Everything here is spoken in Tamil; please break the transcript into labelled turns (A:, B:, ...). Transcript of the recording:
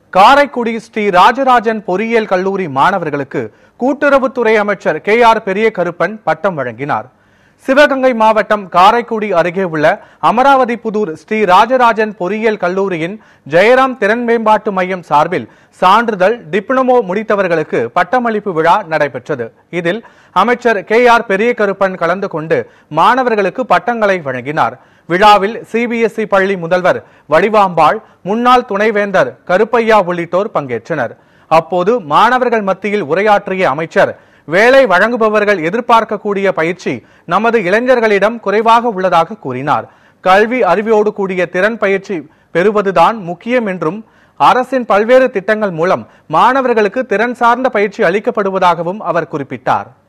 A: காரைக்குடி ஸ்ரீ ராஜராஜன் பொறியியல் கல்லூரி மாணவர்களுக்கு கூட்டுறவுத்துறை அமைச்சர் கே ஆர் பெரிய கருப்பன் பட்டம் வழங்கினார் சிவகங்கை மாவட்டம் காரைக்குடி அருகே உள்ள அமராவதி புதூர் ஸ்ரீ ராஜராஜன் பொறியியல் கல்லூரியின் ஜெயராம் திறன் மேம்பாட்டு மையம் சார்பில் சான்றிதழ் டிப்ளமோ முடித்தவர்களுக்கு பட்டமளிப்பு விழா நடைபெற்றது இதில் அமைச்சர் கே ஆர் பெரிய கருப்பன் கலந்து கொண்டு மாணவர்களுக்கு பட்டங்களை வழங்கினார் விழாவில் சிபிஎஸ்இ பள்ளி முதல்வர் வடிவாம்பாள் முன்னாள் துணைவேந்தர் கருப்பையா உள்ளிட்டோர் பங்கேற்றனர் அப்போது மாணவர்கள் மத்தியில் உரையாற்றிய அமைச்சர் வேலை வழங்குபவர்கள் எதிர்பார்க்கக்கூடிய பயிற்சி நமது இளைஞர்களிடம் குறைவாக உள்ளதாக கூறினார் கல்வி அறிவோடு கூடிய திறன் பயிற்சி பெறுவதுதான் முக்கியம் என்றும் அரசின் பல்வேறு திட்டங்கள் மூலம் மாணவர்களுக்கு திறன் சார்ந்த பயிற்சி அளிக்கப்படுவதாகவும் அவர் குறிப்பிட்டார்